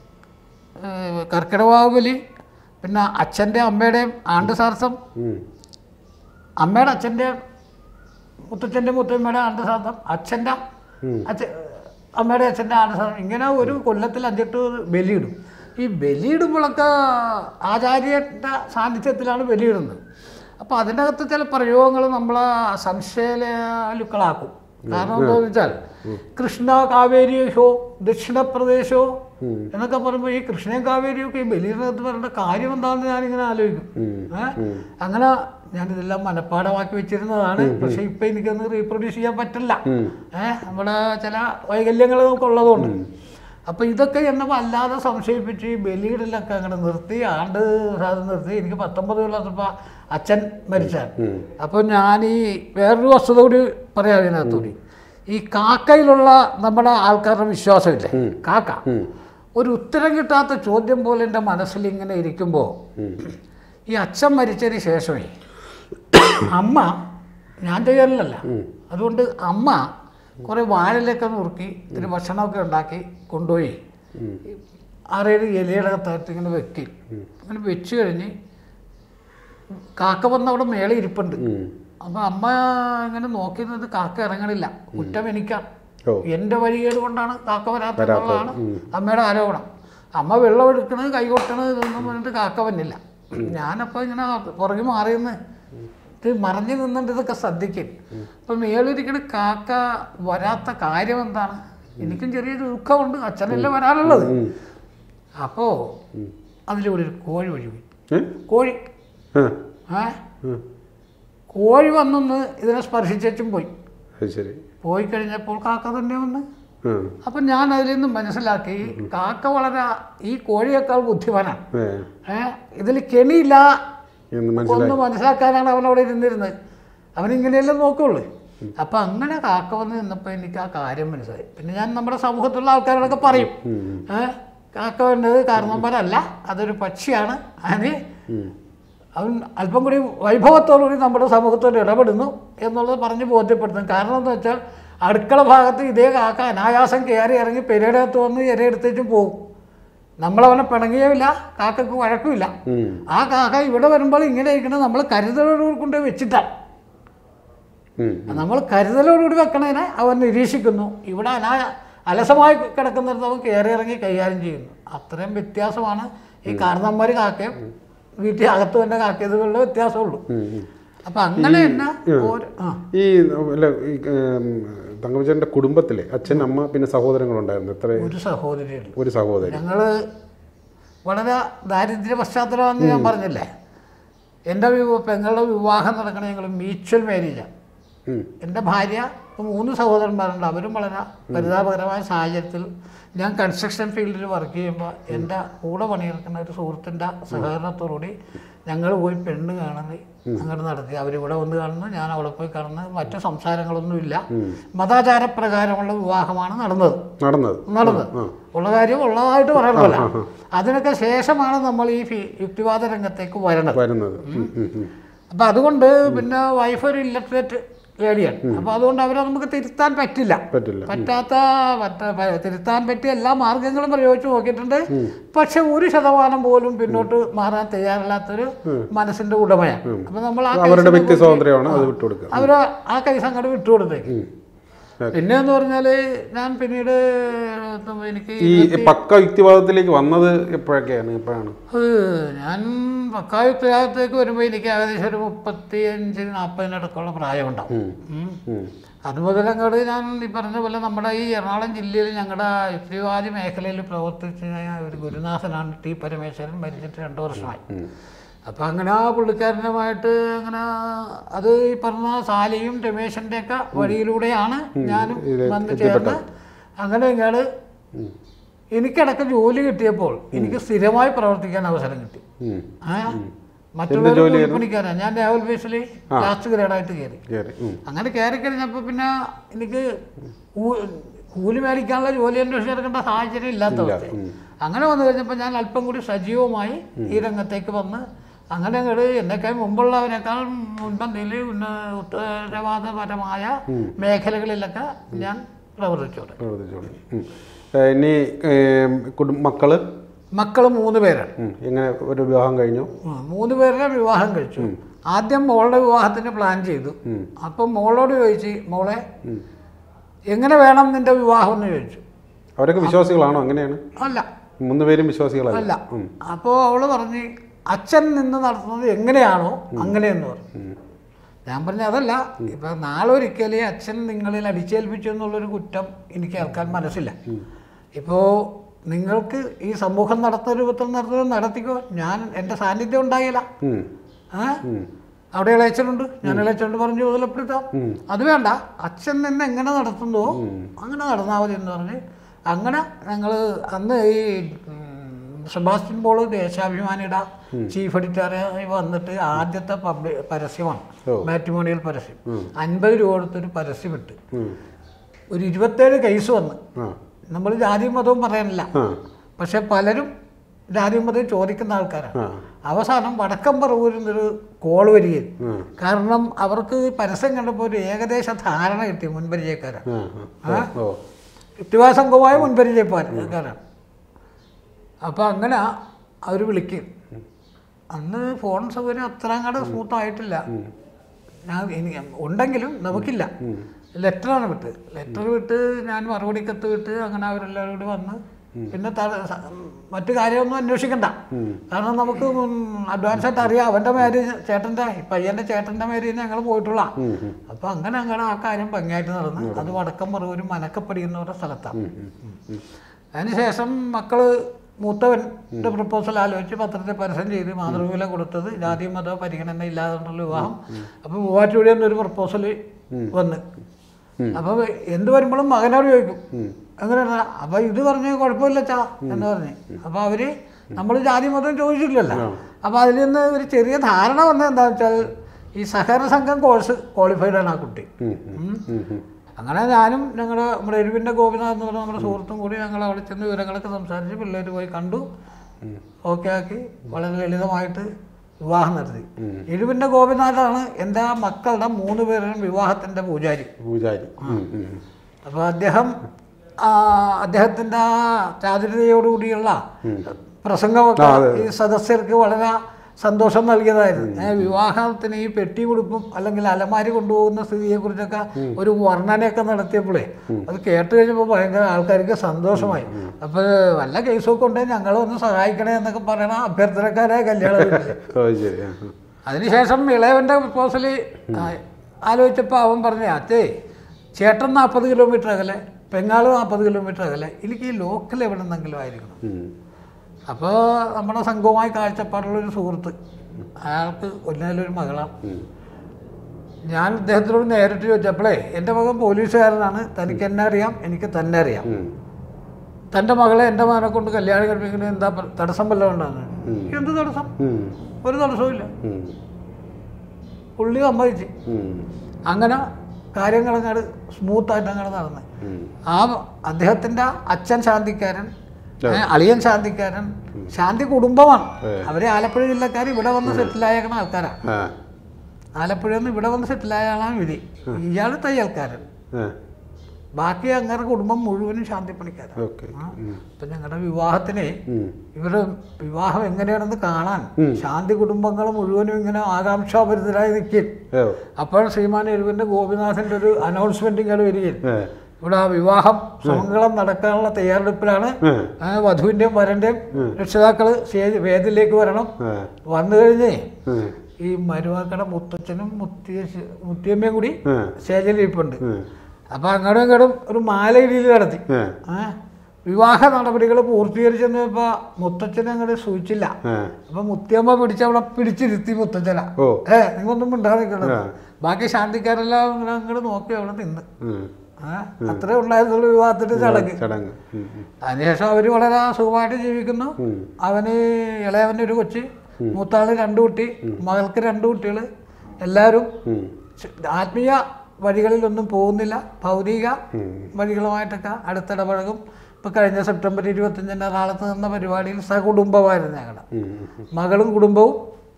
ഏഹ് കർക്കിടവാവ് ബലി പിന്നെ അച്ഛൻ്റെ അമ്മയുടെയും ആണ്ട് സാർസം ഉം. അമ്മയുടെ അച്ഛൻ്റെ മുത്തച്ഛൻ്റെ മുത്തമ്മയുടെ ആണ്ട് സാധം അച്ഛൻ്റെ അച്ഛ അമ്മയുടെ അച്ഛൻ്റെ ആണ്ട് സാധം ഇങ്ങനെ ഒരു കൊല്ലത്തിൽ അഞ്ചെട്ട് ബലിയിടും ഈ ബലിയിടുമ്പോഴൊക്കെ ആചാര്യൻ്റെ സാന്നിധ്യത്തിലാണ് ബലിയിടുന്നത് അപ്പോൾ അതിനകത്ത് ചില പ്രയോഗങ്ങൾ നമ്മളെ സംശയലുക്കളാക്കും കാരണം എന്താണെന്ന് വെച്ചാൽ കൃഷ്ണ കാവേരിയോ ദക്ഷിണപ്രദേശോ എന്നൊക്കെ പറയുമ്പോൾ ഈ കൃഷ്ണയും കാവേരിയും ഒക്കെ ഈ ബലിയിടത്ത് പറയേണ്ട കാര്യം എന്താണെന്ന് ഞാനിങ്ങനെ ആലോചിക്കും ഏഹ് അങ്ങനെ ഞാനിതെല്ലാം മനഃപ്പാടമാക്കി വെച്ചിരുന്നതാണ് പക്ഷെ ഇപ്പൊ എനിക്കൊന്ന് റീപ്രൊഡ്യൂസ് ചെയ്യാൻ പറ്റില്ല ഏഹ് നമ്മുടെ ചില വൈകല്യങ്ങൾ നമുക്ക് ഉള്ളതുകൊണ്ട് അപ്പൊ ഇതൊക്കെ എന്നെ വല്ലാതെ സംശയിപ്പിച്ച് ഈ ബലിയിടലൊക്കെ അങ്ങനെ നിർത്തി ആണ്ട് അത് നിർത്തി എനിക്ക് പത്തൊമ്പത് കൊല്ലത്തപ്പോൾ അച്ഛൻ മരിച്ചാൽ അപ്പോൾ ഞാൻ ഈ വേറൊരു വസ്തുത കൂടി പറയാം ഇതിനകത്തുകൂടി ഈ കാക്കയിലുള്ള നമ്മുടെ ആൾക്കാരുടെ വിശ്വാസമില്ലേ കാക്ക ഒരു ഉത്തരം കിട്ടാത്ത ചോദ്യം പോലെ എൻ്റെ മനസ്സിൽ ഇങ്ങനെ ഇരിക്കുമ്പോൾ ഈ അച്ഛൻ മരിച്ചതിന് ശേഷമേ അമ്മ ഞാൻ ചെയ്യാറില്ലല്ല അതുകൊണ്ട് അമ്മ കുറേ വാഴയിലൊക്കെ നുറുക്കി ഇത്തിരി ഭക്ഷണമൊക്കെ ഉണ്ടാക്കി കൊണ്ടുപോയി ആറേഴ് ഇലയുടെ അകത്തായിട്ട് ഇങ്ങനെ വെക്കി അങ്ങനെ വെച്ച് കഴിഞ്ഞ് കാക്ക വന്ന് അവിടെ മേലെ ഇരിപ്പുണ്ട് അപ്പൊ അമ്മ ഇങ്ങനെ നോക്കി നിന്നത് കാക്ക ഇറങ്ങണില്ല കുറ്റം എനിക്കാണ് ഓ എന്റെ വഴികേട് കൊണ്ടാണ് കാക്ക വരാത്തതാണ് അമ്മയുടെ ആരോപണം അമ്മ വെള്ളം എടുക്കണത് കൈ കൊട്ടണത് ഇതൊന്നും പറഞ്ഞിട്ട് കാക്ക വന്നില്ല ഞാനപ്പോൾ ഇങ്ങനെ പുറകെ മാറിയെന്ന് ഇത് മറഞ്ഞു നിന്നിട്ട് ഇതൊക്കെ ശ്രദ്ധിക്കും അപ്പൊ മേളിരിക്കണ കാക്ക വരാത്ത കാര്യം എന്താണ് എനിക്കും ചെറിയൊരു ദുഃഖമുണ്ട് അച്ഛനല്ലേ വരാനുള്ളത് അപ്പോ അതിലൂടെ ഒരു കോഴി വഴി പോയി ഏ? കോഴി ആ, ഏ ആ. കോഴി വന്നൊന്ന് ഇതിനെ സ്പർശിച്ചും പോയി അത് ശരി പോയി കഴിഞ്ഞപ്പോൾ കാക്ക തന്നെ വന്ന് ആ അപ്പം ഞാൻ അതിൽ നിന്ന് മനസ്സിലാക്കി കാക്ക വളരെ ഈ കോഴിയേക്കാൾ ബുദ്ധിമാനാണ് ഏ, ഏ ഇതിൽ കെണിയില്ല എന്ന് മനസ്സിലായി ഒന്ന് മനസ്സിലാക്കാനാണ് അവൻ അവിടെ ഇരുന്നിരുന്നത് അവനിങ്ങനെയല്ലേ നോക്കുള്ളൂ അപ്പം അങ്ങനെ കാക്ക വന്ന് നിന്നപ്പോൾ എനിക്ക് ആ കാര്യം മനസ്സിലായി പിന്നെ ഞാൻ നമ്മുടെ സമൂഹത്തിലുള്ള ആൾക്കാരോടൊക്കെ പറയും ഏ കാക്ക വന്നത് കാരണവന്മാരല്ല അതൊരു പക്ഷിയാണ് അതിന് അവൻ അല്പം കൂടി വൈഭവത്തോടുകൂടി നമ്മുടെ സമൂഹത്തോട് ഇടപെടുന്നു എന്നുള്ളത് പറഞ്ഞ് ബോധ്യപ്പെടുത്തുന്നു കാരണം എന്താ വെച്ചാൽ അടുക്കള ഭാഗത്ത് ഇതേ കാക്ക അനായാസം കയറി ഇറങ്ങി പെരേടകത്ത് വന്ന് ഇരയെടുത്തേച്ചും പോകും നമ്മളവനെ പിണങ്ങിയുമില്ല കാക്കക്ക് വഴക്കുമില്ല ഉം. ആ കാക്ക ഇവിടെ വരുമ്പോൾ ഇങ്ങനെ ഇരിക്കണം നമ്മൾ കരുതലോടുകൂടി കൊണ്ട് വെച്ചിട്ടാണ് ഉം. നമ്മൾ കരുതലോടുകൂടി വെക്കണതിനെ അവൻ നിരീക്ഷിക്കുന്നു ഇവിടെ അനാ അലസമായി കിടക്കുന്നിടത്ത് അവൻ കയറി ഇറങ്ങി കൈകാര്യം ചെയ്യുന്നു അത്രയും വ്യത്യാസമാണ് ഈ കാരണന്മാർ കാക്കയും വീട്ടിൽ അകത്ത് തന്നെ കാക്കിയതുള്ള വ്യത്യാസമുള്ളൂ ഉം, ഉം. അപ്പം അങ്ങനെ തന്നെ ഓരോ ആ ഈ അല്ല ഈ തങ്കമച്ചേട്ടൻ്റെ കുടുംബത്തിലെ അച്ഛൻ അമ്മ പിന്നെ സഹോദരങ്ങളുണ്ടായിരുന്നു എത്ര ഒരു സഹോദരിയുണ്ട് ഒരു സഹോദരി ഞങ്ങൾ വളരെ ദാരിദ്ര്യ പശ്ചാത്തലമാണെന്ന് ഞാൻ പറഞ്ഞില്ലേ എൻ്റെ വിവ പെങ്ങളുടെ വിവാഹം നടക്കണ ഞങ്ങൾ മ്യൂച്വൽ മാരേജാണ് ഉം. എൻ്റെ ഭാര്യ ഇപ്പം മൂന്ന് സഹോദരന്മാരുണ്ട് അവരും വളരെ പരിതാപകരമായ സാഹചര്യത്തിൽ ഞാൻ കൺസ്ട്രക്ഷൻ ഫീൽഡിൽ വർക്ക് ചെയ്യുമ്പോൾ എൻ്റെ കൂടെ പണിയെടുക്കുന്ന ഒരു സുഹൃത്തിൻ്റെ സഹകരണത്തോടുകൂടി ഞങ്ങൾ പോയി പെണ്ണ് കാണുന്നത് അങ്ങനെ നടത്തി അവരിവിടെ വന്ന് കാണുന്നു ഞാൻ അവിടെ പോയി കാണുന്നു മറ്റു സംസാരങ്ങളൊന്നുമില്ല മതാചാരപ്രകാരമുള്ള വിവാഹമാണ് നടന്നത് നടന്നത് നടന്നത് ഉള്ള കാര്യം ഉള്ളതായിട്ട് പറയണമല്ല അതിനൊക്കെ ശേഷമാണ് നമ്മൾ ഈ ഫി- യുക്തിവാദ രംഗത്തേക്ക് വരണത് വരുന്നത് ഉം, ഉം, ഉം. അപ്പം അതുകൊണ്ട് പിന്നെ വൈഫ് ഒരു ഇല്ലട്രേറ്റ് ലേഡിയാണ് അപ്പം അതുകൊണ്ട് അവരെ നമുക്ക് തിരുത്താൻ പറ്റില്ല പറ്റില്ല പറ്റാത്ത പറ്റ- പ- തിരുത്താൻ പറ്റിയ എല്ലാ മാർഗങ്ങളും പ്രയോഗിച്ച് നോക്കിയിട്ടുണ്ട് പക്ഷെ ഒരു ശതമാനം പോലും പിന്നോട്ട് മാറാൻ തയ്യാറില്ലാത്തൊരു മനസ്സിന്റെ ഉടമയാണ് അപ്പം നമ്മൾ ആ അവരുടെ വ്യക്തി സ്വാതന്ത്ര്യമാണ് അത് വിട്ടുകൊടുക്കുക അവര് ആ കൈസ് അങ്ങോട്ട് വിട്ടുകൊടുത്തേക്ക് ഉം. പിന്നെ എന്ന് പറഞ്ഞാല് ഞാൻ പിന്നീട് എനിക്ക് ഈ പക്ക യുക്തിവാദത്തിലേക്ക് വന്നത് എപ്പോഴൊക്കെയാണ് എപ്പോഴാണ് അത് ഞാൻ പക്കായുക്തയാകത്തേക്ക് വരുമ്പോൾ എനിക്ക് ഏകദേശം ഒരു മുപ്പത്തി അഞ്ച് നാൽപ്പതിനടുക്കുള്ള പ്രായമുണ്ടാവും ഉം. ഉം. അത് മുതൽ അങ്ങോട്ട് ഞാൻ ഈ പറഞ്ഞ പോലെ നമ്മുടെ ഈ എറണാകുളം ജില്ലയിൽ ഞങ്ങളുടെ യുക്തിവാദി മേഖലയിൽ പ്രവർത്തിച്ച ഒരു ഗുരുനാഥനാണ് ടി പരമേശ്വരൻ മരിച്ചിട്ട് രണ്ട് വർഷമായി അപ്പം അങ്ങനെ ആ പുള്ളിക്കാരനുമായിട്ട് അങ്ങനെ അത് ഈ പറഞ്ഞ സാലിയും രമേശൻ്റെ ഒക്കെ വഴിയിലൂടെയാണ് ഞാനും വന്ന് ചേർന്ന് അങ്ങനെ ഇയാള് എനിക്കിടക്ക് ജോലി കിട്ടിയപ്പോൾ എനിക്ക് സ്ഥിരമായി പ്രവർത്തിക്കാൻ അവസരം കിട്ടി ഉം. ആ മറ്റുള്ളവർ പണിക്കാരാണ് ഞാൻ രാഹുൽ ബേസിൽ ലാസ്റ്റ് ഗ്രേഡായിട്ട് കയറി കയറി ഉം. അങ്ങനെ കയറി കഴിഞ്ഞപ്പോൾ പിന്നെ എനിക്ക് കൂ- കൂലി മേടിക്കാനുള്ള ജോലി അന്വേഷിച്ചെടുക്കേണ്ട സാഹചര്യം ഇല്ലാത്ത അവസ്ഥ അങ്ങനെ വന്നു കഴിഞ്ഞപ്പോൾ ഞാൻ അല്പം കൂടി സജീവമായി ഈ രംഗത്തേക്ക് വന്ന് അങ്ങനെ അങ്ങോട്ട് എന്നെക്കാൾ മുമ്പുള്ളവനേക്കാൾ മുൻപന്തിയിൽ ഉന്ന ഉത്തരവാദപരമായ മേഖലകളിലൊക്കെ ഞാൻ പ്രവർത്തിച്ചോട്ടെ പ്രവർത്തിച്ചോളൂ. ഉം. ഏ, ഇനി ഏ, കുടും മക്കള് മക്കൾ മൂന്ന് പേരാണ് ഉം. എങ്ങനെ ഒരു വിവാഹം കഴിഞ്ഞു ഉം, മൂന്ന് പേരുടെ വിവാഹം കഴിച്ചു ആദ്യം മോളുടെ വിവാഹത്തിന് പ്ലാൻ ചെയ്തു അപ്പം മോളോട് ചോദിച്ചു മോളെ എങ്ങനെ വേണം നിന്റെ വിവാഹം എന്ന് ചോദിച്ചു അവരൊക്കെ വിശ്വാസികളാണോ അങ്ങനെയാണ് അല്ല മൂന്ന് പേരും വിശ്വാസികളല്ല അല്ല അപ്പോൾ അവള് പറഞ്ഞ് അച്ഛൻ നിന്ന് നടത്തുന്നത് എങ്ങനെയാണോ അങ്ങനെയെന്ന് പറഞ്ഞു ഞാൻ പറഞ്ഞ അതല്ല ഇപ്പൊ നാളെ ഒരിക്കലേ അച്ഛൻ നിങ്ങളിൽ അടിച്ചേൽപ്പിച്ചു എന്നുള്ളൊരു കുറ്റം എനിക്ക് കേൾക്കാൻ മനസ്സില്ല ഇപ്പോ നിങ്ങൾക്ക് ഈ സമൂഹം നടത്തുന്ന രൂപത്തിൽ നടത്തുന്നത് നടത്തിക്കോ ഞാൻ എൻ്റെ സാന്നിധ്യം ഉണ്ടായില്ല ഉം. ആ അവിടെ ഇളയച്ചനുണ്ട് ഞാൻ ഇളയച്ചനോട് പറഞ്ഞു ചുമതലപ്പെടുത്താം അത് വേണ്ട അച്ഛൻ നിന്ന് എങ്ങനെ നടത്തുന്നോ അങ്ങനെ നടന്നാൽ മതി എന്ന് പറഞ്ഞ് അങ്ങനെ ഞങ്ങൾ അന്ന് ഈ ഉം, സെബാസ്റ്റ്യൻ പോള് ദേശാഭിമാനിയുടെ ചീഫ് എഡിറ്ററായി വന്നിട്ട് ആദ്യത്തെ പബ്ലിക് പരസ്യമാണ് ഓ. മാട്രിമോണിയൽ പരസ്യം അൻപത് രൂപ കൊടുത്തൊരു പരസ്യം ഇട്ട് ഉം. ഒരു ഇരുപത്തേഴ് കേസ് വന്ന് ആ നമ്മൾ ജാതിയും മതവും പറയാനില്ല ആ പക്ഷെ പലരും ജാതിയും മതവും ചോദിക്കുന്ന ആൾക്കാരാണ് ആ അവസാനം വടക്കം പറവൂരിൽ നിന്നൊരു കോൾ വരികയും ആ കാരണം അവർക്ക് പരസ്യം കണ്ടപ്പോൾ ഒരു ഏകദേശ ധാരണ കിട്ടി മുൻപരിചയക്കാരാണ് ആ ആ ഓ യുക്തിവാസംഗമായ മുൻപരിചയക്കാരാണ് അപ്പോൾ അങ്ങനെ അവർ വിളിക്കും അന്ന് ഫോൺ സൗകര്യം അത്ര അങ്ങോട്ട് സ്മൂത്ത് ആയിട്ടില്ല ഞാൻ എനിക്ക് ഉണ്ടെങ്കിലും നമുക്കില്ല ലെറ്ററാണ് വിട്ട് ലെറ്റർ വിട്ട് ഞാൻ മറുപടി കത്ത് വിട്ട് അങ്ങനെ അവരെല്ലാവരും കൂടി വന്ന് പിന്നെ ത- സ- മറ്റു കാര്യമൊന്നും അന്വേഷിക്കണ്ട കാരണം നമുക്ക് അഡ്വാൻസ് ആയിട്ട് അറിയാം അവൻ്റെ മാരേജ് ചേട്ടൻ്റെ പയ്യൻ്റെ ചേട്ടൻ്റെ മാരേജ് ഞങ്ങൾ പോയിട്ടുള്ള അപ്പോൾ അങ്ങനെ അങ്ങനെ ആ കാര്യം ഭംഗിയായിട്ട് നടന്ന് അത് വടക്കം പറവൂർ മനക്കപ്പടി എന്ന് പറയുന്ന സ്ഥലത്താണ് അതിനുശേഷം മക്കള് മൂത്തവൻ്റെ പ്രപ്പോസൽ ആലോചിച്ച് പത്രത്തിൽ പരസ്യം ചെയ്ത് മാതൃഭൂമിയില കൊടുത്തത് ജാതി മത പരിഗണന ഇല്ലാതെയുള്ള വിവാഹം അപ്പോൾ മൂവാറ്റുപുഴ എന്നൊരു പ്രപ്പോസൽ വന്ന് അപ്പോൾ എന്ത് വരുമ്പോഴും മകനോട് ചോദിക്കും അങ്ങനെയാണ് അപ്പോൾ ഇത് പറഞ്ഞ് കുഴപ്പമില്ല ചാ എന്ന് പറഞ്ഞ് അപ്പോൾ അവര് നമ്മൾ ജാതി മതം ചോദിച്ചിട്ടില്ലല്ലോ അപ്പോൾ അതിൽ നിന്ന് ഒരു ചെറിയ ധാരണ വന്നത് എന്താണെന്ന് വെച്ചാൽ ഈ സഹകരണ സംഘം കോഴ്സ് ക്വാളിഫൈഡ് ആണ് ആ കുട്ടി ഉം, ഉം. ഉം, ഉം. അങ്ങനെ ഞാനും ഞങ്ങളുടെ നമ്മുടെ എരുവിൻ്റെ ഗോപിനാഥ് എന്ന് പറഞ്ഞ നമ്മുടെ സുഹൃത്തും കൂടി ഞങ്ങൾ അവിടെ ചെന്ന് വിവരങ്ങളൊക്കെ സംസാരിച്ച് പിള്ളേർ പോയി കണ്ടു ഓക്കെ ആക്കി വളരെ ലളിതമായിട്ട് വിവാഹം നടത്തി എരുവിൻ്റെ ഗോപിനാഥാണ് എൻ്റെ ആ മക്കളുടെ മൂന്ന് പേരും വിവാഹത്തിൻ്റെ പൂജാരി പൂജാരി ഉം, ഉം. അപ്പോൾ അദ്ദേഹം ആ, അദ്ദേഹത്തിൻ്റെ ആ ചാതുര്യതയോടുകൂടിയുള്ള പ്രസംഗമൊക്കെ ഈ സദസ്യർക്ക് വളരെ സന്തോഷം നൽകിയതായിരുന്നു ഏ, വിവാഹത്തിന് ഈ പെട്ടി ഉടുപ്പും അല്ലെങ്കിൽ അലമാരി കൊണ്ടുപോകുന്ന സ്ഥിതിയെക്കുറിച്ചൊക്കെ ഒരു വർണ്ണനയൊക്കെ നടത്തിയപ്പോഴേ അത് കേട്ട് കഴിഞ്ഞപ്പോൾ ഭയങ്കര ആൾക്കാർക്ക് സന്തോഷമായി അപ്പോൾ വല്ല കേസൊക്കെ ഉണ്ടെങ്കിൽ ഞങ്ങളെ ഒന്ന് സഹായിക്കണേ എന്നൊക്കെ പറയണ അഭ്യർത്ഥനക്കാരായ കല്യാണം വീട്ടില്. ഓ ശരി ആ ആ. അതിനുശേഷം ഇളയവൻ്റെ പ്രപ്പോസൽ ആലോചിച്ചപ്പോൾ അവൻ പറഞ്ഞു അത്തേ ചേട്ടൻ നാൽപ്പത് കിലോമീറ്റർ അകലെ പെങ്ങാള് നാൽപ്പത് കിലോമീറ്റർ അകലെ എനിക്ക് ഈ ലോക്കൽ എവിടെ നിന്നെങ്കിലും ആയിരിക്കണം ഉം. അപ്പോൾ നമ്മുടെ സംഘവുമായി കാഴ്ചപ്പാടുള്ളൊരു സുഹൃത്ത് അയാൾക്ക് ഒന്നിലൊരു മകളാണ് ഉം. ഞാൻ അദ്ദേഹത്തിനോട് നേരിട്ട് ചോദിച്ചപ്പോഴേ എൻ്റെ മകൻ പോലീസുകാരനാണ് തനിക്ക് എന്നെ അറിയാം എനിക്ക് തന്നെ അറിയാം ഉം. തൻ്റെ മകളെ എൻ്റെ മകനെ കൊണ്ട് കല്യാണം കഴിപ്പിക്കുന്നത് എന്താ പ്ര- തടസ്സം വല്ലതും ഉണ്ടാകുന്നത് എന്ത് തടസ്സം ഉം. ഒരു തടസ്സവും ഇല്ല ഉം. പുള്ളി സമ്മതിച്ച് ഉം. അങ്ങനെ കാര്യങ്ങളങ്ങോട്ട് സ്മൂത്തായിട്ട് അങ്ങനെ നടന്ന് ഉം. ആ അദ്ദേഹത്തിൻ്റെ അച്ഛൻ ശാന്തിക്കാരൻ ഏ, അളിയൻ ശാന്തിക്കാരൻ ശാന്തി കുടുംബമാണ് അവര് ആലപ്പുഴ ജില്ലക്കാർ ഇവിടെ വന്ന് സെറ്റിലായേക്കണ ആൾക്കാരാണ് ആ ആലപ്പുഴയിൽ നിന്ന് ഇവിടെ വന്ന് സെറ്റിലായ ആളാണ് വിധി ഇയാൾ തയ്യൽക്കാരൻ ആ ബാക്കി അങ്ങനെ കുടുംബം മുഴുവനും ശാന്തിപ്പണിക്കാരാണ് ഓക്കെ ഇപ്പം ഞങ്ങളുടെ വിവാഹത്തിന് ഉം. ഇവര് വിവാഹം എങ്ങനെയാണെന്ന് കാണാൻ ശാന്തി കുടുംബങ്ങൾ മുഴുവനും ഇങ്ങനെ ആകാംക്ഷാഭരിതരായി നിൽക്കും ഓ അപ്പോൾ ശ്രീമാൻ എഴുവിൻ്റെ ഗോപിനാഥൻ്റെ ഒരു അനൗൺസ്മെന്റ് ഇങ്ങനെ വരികയും ഏ ഇവിടെ ആ വിവാഹം സമങ്കളം നടക്കാനുള്ള തയ്യാറെടുപ്പിലാണ് ഏ ആ വധുവിൻ്റെയും വരൻ്റെയും രക്ഷിതാക്കൾ സ്റ്റേജ് വേദിയിലേക്ക് വരണം ഏ വന്നു കഴിഞ്ഞ് ഏ ഈ മരുവാക്കട മുത്തച്ഛനും മുത്തിയ മുത്തിയമ്മയും കൂടി ഏ സ്റ്റേജിൽ ഇരിപ്പുണ്ട് ഏ അപ്പോൾ അങ്ങോട്ടും ഇങ്ങോട്ടും ഒരു മാലയിടിയിൽ നടത്തി ഏ ആ വിവാഹ നടപടികൾ പൂർത്തീകരിച്ചെന്ന് ഇപ്പോൾ മുത്തച്ഛനെ അങ്ങോട്ട് സൂചിച്ചില്ല ഏ അപ്പൊ മുത്തിയമ്മ പിടിച്ച് അവിടെ പിടിച്ചിരുത്തി മുത്തച്ഛന ഓ ഏ നിങ്ങൊന്നും മിണ്ടാതെ നിൽക്കണം ആ. ബാക്കി ശാന്തിക്കാരെല്ലാം ഇങ്ങനെ അങ്ങോട്ട് നോക്കി അവിടെ നിന്ന് ഉം. ആ, അത്രേ ഉണ്ടായിരുന്നുള്ളൂ വിവാഹത്തിന്റെ ചടങ്ങ് ചടങ്ങ് ഉം. ഉം. അതിനുശേഷം അവര് വളരെ സുഖമായിട്ട് ജീവിക്കുന്നു ഉം. അവന് ഇളയവന് ഒരു കൊച്ച് മൂത്താള് രണ്ടു കുട്ടി മകൾക്ക് രണ്ടു കുട്ടികൾ എല്ലാവരും ഉം. ശ- ആത്മീയ വഴികളിലൊന്നും പോകുന്നില്ല ഭൗതിക ഉം. വഴികളുമായിട്ടൊക്കെ അടുത്തിടപഴകും ഇപ്പൊ കഴിഞ്ഞ സെപ്റ്റംബർ ഇരുപത്തിയഞ്ചിന് എറണാകുളത്ത് നിന്ന പരിപാടിയിൽ സകുടുംബമായിരുന്നു ഞങ്ങളുടെ ഉം. ഉം. മകളും കുടുംബവും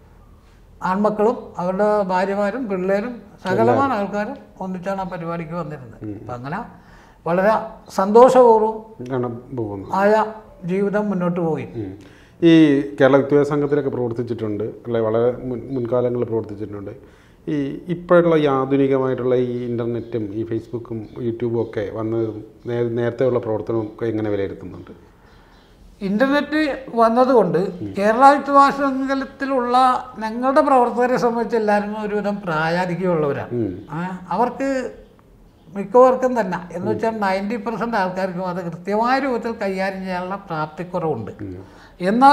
ആൺമക്കളും അവരുടെ ഭാര്യമാരും പിള്ളേരും സകലമായ ആൾക്കാരും ഒന്നിച്ചാണ് ആ പരിപാടിക്ക് വന്നിരുന്നത് അപ്പം അങ്ങനെ വളരെ സന്തോഷപൂർവ്വം കാണാൻ പോകുന്നു ആയ ജീവിതം മുന്നോട്ട് പോയി ഉം. ഈ കേരള വിദ്യാഭ്യാസ സംഘത്തിലൊക്കെ പ്രവർത്തിച്ചിട്ടുണ്ട് അല്ലെ വളരെ മുൻ മുൻകാലങ്ങളിൽ പ്രവർത്തിച്ചിട്ടുണ്ട് ഈ ഇപ്പോഴുള്ള ഈ ആധുനികമായിട്ടുള്ള ഈ ഇൻ്റർനെറ്റും ഈ ഫേസ്ബുക്കും യൂട്യൂബും ഒക്കെ വന്ന് നേ- നേരത്തെയുള്ള പ്രവർത്തനവും ഒക്കെ എങ്ങനെ വിലയിരുത്തുന്നുണ്ട് ഇന്റർനെറ്റ് വന്നതുകൊണ്ട് കേരള യുദ്ധവാസത്തിലുള്ള ഞങ്ങളുടെ പ്രവർത്തകരെ സംബന്ധിച്ച് എല്ലാവരും ഒരുവിധം പ്രായാധികമുള്ളവരാണ് ഉം. ആ, അവർക്ക് മിക്കവർക്കും തന്നെ എന്ന് വെച്ചാൽ നയൻറ്റി പെർസെൻറ്റ് ആൾക്കാർക്കും അത് കൃത്യമായ രൂപത്തിൽ കൈകാര്യം ചെയ്യാനുള്ള പ്രാപ്തിക്കുറവുണ്ട് എന്നാൽ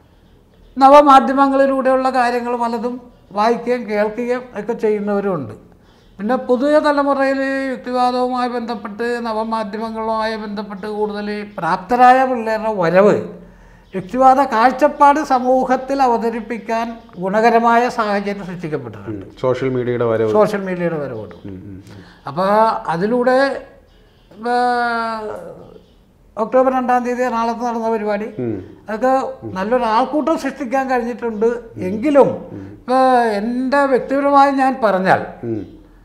നവമാധ്യമങ്ങളിലൂടെയുള്ള കാര്യങ്ങൾ പലതും വായിക്കുകയും കേൾക്കുകയും ഒക്കെ ചെയ്യുന്നവരുമുണ്ട് പിന്നെ പുതിയ തലമുറയിൽ യുക്തിവാദവുമായി ബന്ധപ്പെട്ട് നവമാധ്യമങ്ങളുമായി ബന്ധപ്പെട്ട് കൂടുതൽ പ്രാപ്തരായ പിള്ളേരുടെ വരവ് യുക്തിവാദ കാഴ്ചപ്പാട് സമൂഹത്തിൽ അവതരിപ്പിക്കാൻ ഗുണകരമായ സാഹചര്യം സൃഷ്ടിക്കപ്പെട്ടിട്ടുണ്ട് സോഷ്യൽ മീഡിയയുടെ വരവ് സോഷ്യൽ മീഡിയയുടെ വരവോട് ഉം. ഉം. അപ്പോൾ അതിലൂടെ ഒക്ടോബർ രണ്ടാം തീയതി എറണാകുളത്ത് നടന്ന പരിപാടി ഉം. അതൊക്കെ നല്ലൊരു ആൾക്കൂട്ടം സൃഷ്ടിക്കാൻ കഴിഞ്ഞിട്ടുണ്ട് എങ്കിലും ഇപ്പോൾ എൻ്റെ വ്യക്തിപരമായി ഞാൻ പറഞ്ഞാൽ ഉം.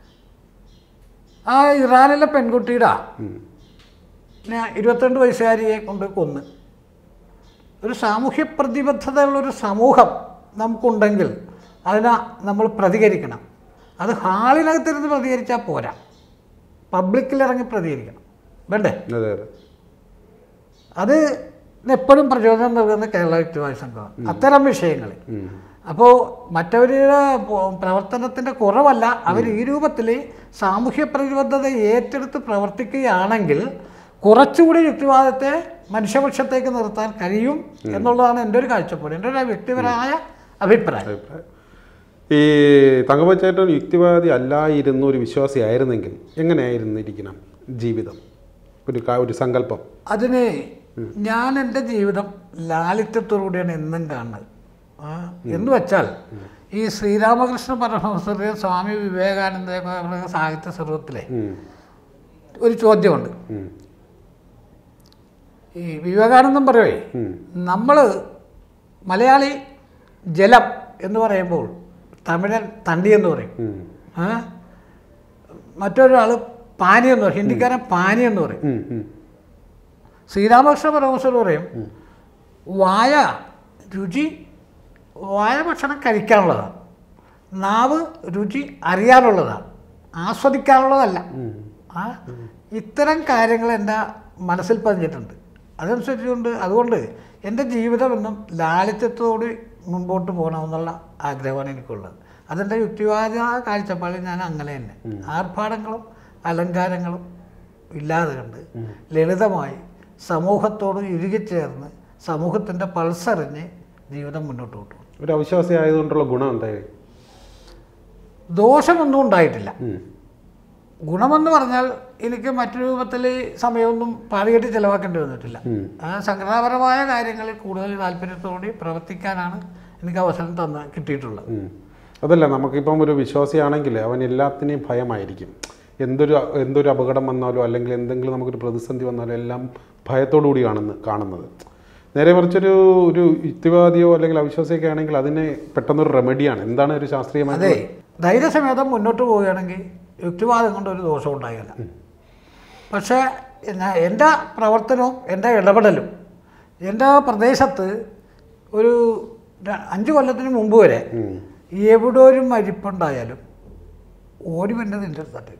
ആ ഇറാനിലെ പെൺകുട്ടിയുടെ ഉം. ഞാൻ ഇരുപത്തിരണ്ട് വയസ്സുകാരിയെ കൊണ്ട് കൊന്ന് ഒരു സാമൂഹ്യ പ്രതിബദ്ധതയുള്ളൊരു സമൂഹം നമുക്കുണ്ടെങ്കിൽ അതിനെ നമ്മൾ പ്രതികരിക്കണം അത് ഹാളിനകത്തിരുന്ന് പ്രതികരിച്ചാൽ പോരാ പബ്ലിക്കിൽ ഇറങ്ങി പ്രതികരിക്കണം വേണ്ടേ അതെ അതെ അത് എപ്പോഴും പ്രചോദനം നൽകുന്ന കേരള വ്യക്തിവാദ സംഘമാണ് അത്തരം വിഷയങ്ങളിൽ ഉം. അപ്പോൾ മറ്റവരുടെ പോ- പ്രവർത്തനത്തിൻ്റെ കുറവല്ല അവർ ഈ രൂപത്തിൽ സാമൂഹ്യ പ്രതിബദ്ധത ഏറ്റെടുത്ത് പ്രവർത്തിക്കുകയാണെങ്കിൽ കുറച്ചുകൂടി യുക്തിവാദത്തെ മനുഷ്യപക്ഷത്തേക്ക് നിർത്താൻ കഴിയും എന്നുള്ളതാണ് എൻ്റെ ഒരു കാഴ്ചപ്പാട് എൻ്റെ ഒരു വ്യക്തിപരമായ അഭിപ്രായം അഭിപ്രായം ഈ തങ്കപ്പച്ചേട്ടൻ യുക്തിവാദി അല്ലായിരുന്നു ഒരു വിശ്വാസിയായിരുന്നെങ്കിൽ എങ്ങനെയായിരുന്നിരിക്കണം ജീവിതം ഒരു കാ- ഒരു സങ്കല്പം അതിന് ഞാൻ എൻ്റെ ജീവിതം ലാളിത്യത്തോടുകൂടിയാണ് എന്നും കാണുന്നത് ആ, എന്ന് വെച്ചാൽ ഈ ശ്രീരാമകൃഷ്ണ പരമഹംസരുടെ സ്വാമി വിവേകാനന്ദ സാഹിത്യ സർവത്തിലെ ഉം. ഒരു ചോദ്യമുണ്ട് ഉം. ഈ വിവേകാനന്ദൻ പറയുവേ ഉം. നമ്മൾ മലയാളി ജലം എന്ന് പറയുമ്പോൾ തമിഴൻ തണ്ടി എന്ന് പറയും ഉം. ആ? മറ്റൊരാൾ പാനി എന്ന് പറയും ഹിന്ദിക്കാരൻ പാനി എന്ന് പറയും ഉം. ഉം. ശ്രീരാമകൃഷ്ണ പരമഹംസർ പറയും വായ രുചി വായ ഭക്ഷണം കഴിക്കാനുള്ളതാണ് നാവ് രുചി അറിയാനുള്ളതാണ് ആസ്വദിക്കാനുള്ളതല്ല ആ ഇത്തരം കാര്യങ്ങൾ എൻ്റെ മനസ്സിൽ പതിഞ്ഞിട്ടുണ്ട് അതനുസരിച്ചുകൊണ്ട് അതുകൊണ്ട് എൻ്റെ ജീവിതം എന്നും ലാളിത്യത്തോട് മുമ്പോട്ട് പോകണമെന്നുള്ള ആഗ്രഹമാണ് എനിക്കുള്ളത് അതെൻ്റെ യുക്തിവാദ കാഴ്ചപ്പാടിൽ ഞാൻ അങ്ങനെ തന്നെ ആർഭാടങ്ങളും അലങ്കാരങ്ങളും ഇല്ലാതെ കണ്ട് ലളിതമായി സമൂഹത്തോട് ഇഴുകിച്ചേർന്ന് സമൂഹത്തിൻ്റെ പൾസറിഞ്ഞ് ജീവിതം മുന്നോട്ട് കൊണ്ടുപോകും ഒരു അവിശ്വാസി ആയതുകൊണ്ടുള്ള ഗുണം എന്തായാലും ദോഷമൊന്നും ഉണ്ടായിട്ടില്ല ഉം. ഗുണമെന്ന് പറഞ്ഞാൽ എനിക്ക് മറ്റു രൂപത്തിൽ സമയമൊന്നും പാടിയിട്ട് ചിലവാക്കേണ്ടി വന്നിട്ടില്ല ഉം. ആ സംഘടനാപരമായ കാര്യങ്ങളിൽ കൂടുതൽ താല്പര്യത്തോടെ പ്രവർത്തിക്കാനാണ് എനിക്ക് അവസരം തന്ന കിട്ടിയിട്ടുള്ളത് ഉം. അതല്ല നമുക്കിപ്പം ഒരു വിശ്വാസിയാണെങ്കിൽ അവൻ എല്ലാത്തിനെയും ഭയമായിരിക്കും എന്തൊരു എന്തൊരു അപകടം വന്നാലോ അല്ലെങ്കിൽ എന്തെങ്കിലും നമുക്കൊരു പ്രതിസന്ധി വന്നാലോ എല്ലാം ഭയത്തോടു കൂടി കാണുന്ന കാണുന്നത് നേരെ മറിച്ചൊരു ഒരു യുക്തിവാദിയോ അല്ലെങ്കിൽ അവിശ്വാസിയൊക്കെ ആണെങ്കിൽ അതിന് പെട്ടെന്നൊരു റെമഡിയാണ് എന്താണ് ഒരു ശാസ്ത്രീയമായ അതെ ധൈര്യസമേതം മുന്നോട്ട് പോവുകയാണെങ്കിൽ യുക്തിവാദം കൊണ്ട് ഒരു ദോഷം ഉണ്ടാകില്ല പക്ഷേ ഞാൻ- എൻ്റെ പ്രവർത്തനവും എൻ്റെ ഇടപെടലും എൻ്റെ പ്രദേശത്ത് ഒരു ര- അഞ്ച് കൊല്ലത്തിന് മുമ്പ് വരെ ഉം. എവിടെ ഒരു മരിപ്പുണ്ടായാലും ഓടി വരുന്നത് എൻ്റെ അടുത്തായിട്ട്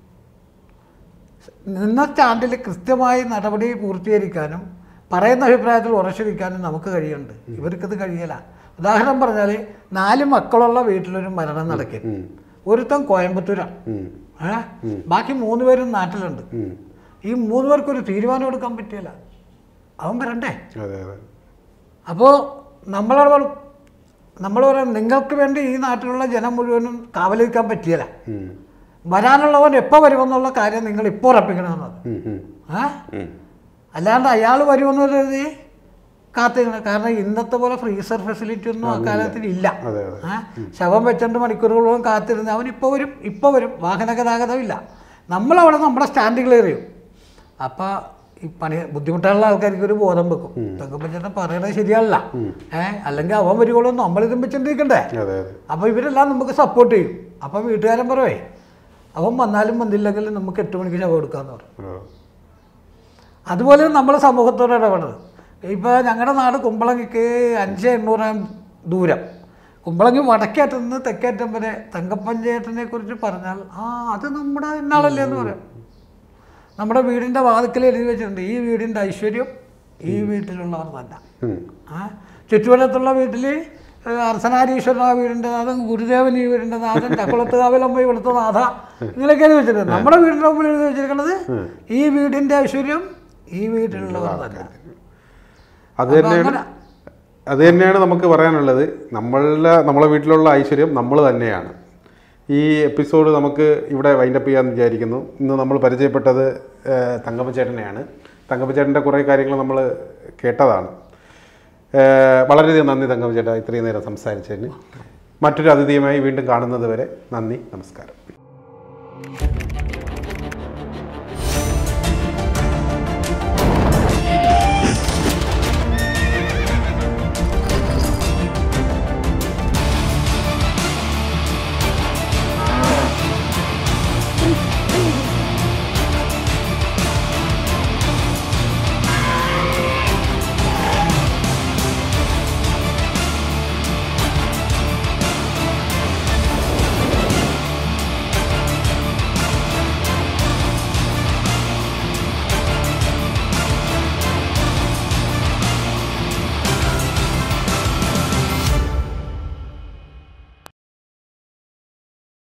നിന്ന സ്റ്റാൻഡിൽ കൃത്യമായി നടപടി പൂർത്തീകരിക്കാനും പറയുന്ന അഭിപ്രായത്തിൽ ഉറച്ചിരിക്കാനും നമുക്ക് കഴിയുന്നുണ്ട് ഇവർക്കത് കഴിയല ഉദാഹരണം പറഞ്ഞാൽ നാല് മക്കളുള്ള വീട്ടിലൊരു മരണം നടക്കി ഉം. ഒരുത്തൻ കോയമ്പത്തൂരാണ് ഉം. ഏ ബാക്കി മൂന്ന് പേരും നാട്ടിലുണ്ട് ഉം. ഈ മൂന്ന് പേർക്കൊരു തീരുമാനം എടുക്കാൻ പറ്റില്ല അവൻ വരണ്ടേ അതെ അതെ അപ്പോൾ നമ്മളവിടെ നമ്മൾ പറയാം നിങ്ങൾക്ക് വേണ്ടി ഈ നാട്ടിലുള്ള ജനം മുഴുവനും കാവലിരിക്കാൻ പറ്റിയല്ല ഉം. വരാനുള്ളവൻ എപ്പോൾ വരുമെന്നുള്ള കാര്യം നിങ്ങൾ ഇപ്പോൾ ഉറപ്പിക്കണമെന്നത് ഉം. ഉം. ആ ഉം. അല്ലാണ്ട് അയാൾ വരുമെന്ന് കരുതി കാത്തിരിക്കണം കാരണം ഇന്നത്തെ പോലെ ഫ്രീസർ ഫെസിലിറ്റി ഒന്നും ആ കാലത്തിൽ ഇല്ല അതെ അതെ ആ ശവം വെച്ചോണ്ട് മണിക്കൂറുകളോളം കാത്തിരുന്ന് അവൻ ഇപ്പോൾ വരും ഇപ്പോൾ വരും വാഹന ഗതാഗതമില്ല നമ്മളവിടെ നമ്മുടെ സ്റ്റാൻഡ് ക്ലിയർ ചെയ്യും അപ്പോൾ ഈ പണി ബുദ്ധിമുട്ടുള്ള ആൾക്കാർക്ക് ഒരു ബോധം വെക്കും തങ്കപ്പഞ്ചേട്ടൻ പറയണത് ശരിയല്ല ഏഹ് അല്ലെങ്കിൽ അവൻ വരുവോളൂ നമ്മൾ ഇതും വെച്ചിട്ടിരിക്കണ്ടേ അതെ അതെ അപ്പോൾ ഇവരെല്ലാം നമുക്ക് സപ്പോർട്ട് ചെയ്യും അപ്പം വീട്ടുകാരൻ പറയേ അവൻ വന്നാലും വന്നില്ലെങ്കിലും നമുക്ക് എട്ട് മണിക്ക് ശവം എടുക്കാമെന്ന് പറയും ആ. അതുപോലെ നമ്മൾ സമൂഹത്തോട് ഇടപെടുന്നത് ഇപ്പോൾ ഞങ്ങളുടെ നാട് കുമ്പളങ്ങിക്ക് അഞ്ച് എണ്ണൂറാം ദൂരം കുമ്പളങ്ങി വടക്കേറ്റം നിന്ന് തെക്കേറ്റം വരെ തങ്കപ്പഞ്ചേട്ടനെ കുറിച്ച് പറഞ്ഞാൽ ആ അത് നമ്മുടെ ഇന്നാളല്ലേ എന്ന് പറയാം നമ്മുടെ വീടിൻ്റെ വാതിക്കൽ എഴുതി വെച്ചിട്ടുണ്ട് ഈ വീടിൻ്റെ ഐശ്വര്യം ഈ വീട്ടിലുള്ളവർ തന്നെ ഉം. ആ ചുറ്റുവട്ടത്തുള്ള വീട്ടിൽ അർച്ചനാരീശ്വരൻ ആ വീടിൻ്റെ നാഥൻ ഗുരുദേവൻ ഈ വീടിൻ്റെ നാഥൻ ചക്കുളത്ത് കാവിലമ്മ ഇവിടുത്തെ നാഥ ഇങ്ങനെയൊക്കെ എഴുതി വെച്ചിട്ടുണ്ട് നമ്മുടെ വീടിൻ്റെ മുമ്പിൽ എഴുതി വെച്ചിരിക്കുന്നത് ഈ വീടിൻ്റെ ഐശ്വര്യം ഈ വീട്ടിലുള്ളവർ തന്നെ അത് തന്നെയാണ് അത് തന്നെയാണ് നമുക്ക് പറയാനുള്ളത് നമ്മളുടെ നമ്മളെ വീട്ടിലുള്ള ഐശ്വര്യം നമ്മൾ തന്നെയാണ് ഈ എപ്പിസോഡ് നമുക്ക് ഇവിടെ വൈൻഡപ്പ് ചെയ്യാമെന്ന് വിചാരിക്കുന്നു ഇന്ന് നമ്മൾ പരിചയപ്പെട്ടത് ഏഹ്, തങ്കപ്പച്ചേട്ടനെയാണ് തങ്കപ്പച്ചേട്ടൻ്റെ കുറേ കാര്യങ്ങൾ നമ്മൾ കേട്ടതാണ് ഏഹ്, വളരെയധികം നന്ദി തങ്കപ്പച്ചേട്ട ഇത്രയും നേരം സംസാരിച്ചതിന് മറ്റൊരു അതിഥിയുമായി വീണ്ടും കാണുന്നത് വരെ നന്ദി നമസ്കാരം